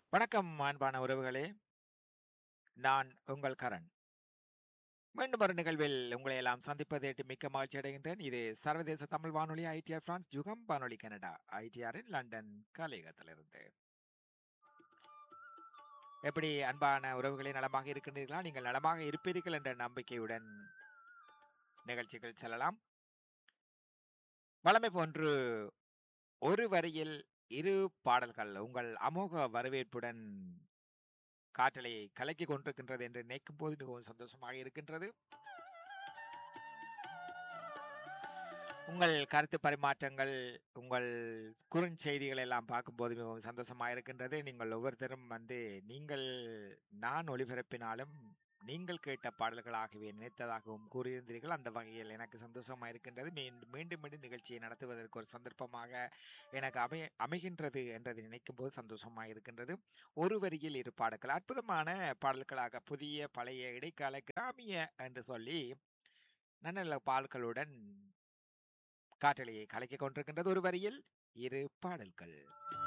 வணக்கம் அன்பான உறவுகளே நான் உங்கள் கரண் மீண்டும் ஒரு நிகழ்வில் உங்களை எல்லாம் சந்திப்பதை எட்டு மிக்க மகிழ்ச்சி அடைகின்றேன் இது சர்வதேச தமிழ் வானொலி ஐடிஆர் பிரான்ஸ் யுகம் வானொலி கனடா ஐடிஆரின் லண்டன் கலையகத்திலிருந்து எப்படி அன்பான உறவுகளே நலமாக இருக்கின்றீர்களா நீங்கள் நலமாக இருப்பீர்கள் என்ற நம்பிக்கையுடன் நிகழ்ச்சிகள் செல்லலாம் வளமை போன்று ஒரு வரியில் இரு பாடல்கள் உங்கள் அமோக வரவேற்புடன் காற்றலை கலக்கி கொண்டிருக்கின்றது என்று நினைக்கும் போது மிகவும் சந்தோஷமாக இருக்கின்றது உங்கள் கருத்து பரிமாற்றங்கள் உங்கள் குறுஞ்செய்திகள் எல்லாம் பார்க்கும்போது மிகவும் சந்தோஷமாக இருக்கின்றது நீங்கள் ஒவ்வொருத்தரும் வந்து நீங்கள் நான் ஒளிபரப்பினாலும் நீங்கள் கேட்ட பாடல்களாகவே நினைத்ததாகவும் கூறியிருந்தீர்கள் அந்த வகையில் எனக்கு சந்தோஷமாக இருக்கின்றது மீண்டும் மீண்டும் மீண்டும் நிகழ்ச்சியை நடத்துவதற்கு ஒரு சந்தர்ப்பமாக எனக்கு அமை அமைகின்றது என்றதை நினைக்கும் போது சந்தோஷமாக இருக்கின்றது ஒரு வரியில் இரு பாடல்கள் அற்புதமான பாடல்களாக புதிய பழைய இடைக்கால கிராமிய என்று சொல்லி நல்ல பாடல்களுடன் காற்றலையை கலக்கிக் கொண்டிருக்கின்றது ஒரு வரியில் இரு பாடல்கள்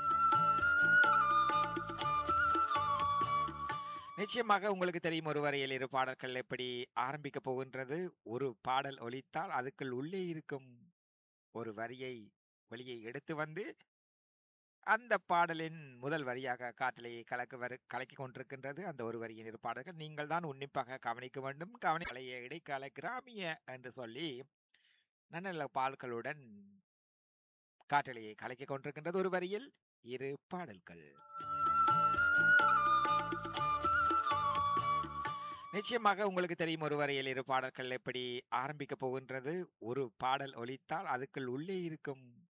நிச்சயமாக உங்களுக்கு தெரியும் ஒரு வரையில் இரு பாடல்கள் எப்படி ஆரம்பிக்க போகின்றது ஒரு பாடல் ஒலித்தால் அதுக்குள் உள்ளே இருக்கும் ஒரு வரியை வெளியே எடுத்து வந்து அந்த பாடலின் முதல் வரியாக காற்றலையை கலக்க வரு கலக்கி கொண்டிருக்கின்றது அந்த ஒரு வரியின் இரு பாடல்கள் நீங்கள் தான் உன்னிப்பாக கவனிக்க வேண்டும் கவனிக்கலைய இடைக்கால கிராமிய என்று சொல்லி நல்ல பாடல்களுடன் காற்றலையை கலக்கி கொண்டிருக்கின்றது ஒரு வரியில் இரு பாடல்கள் நிச்சயமாக உங்களுக்கு தெரியும் ஒரு வரையில் இரு பாடல்கள் எப்படி ஆரம்பிக்க போகின்றது ஒரு பாடல் ஒலித்தால் அதுக்குள் உள்ளே இருக்கும்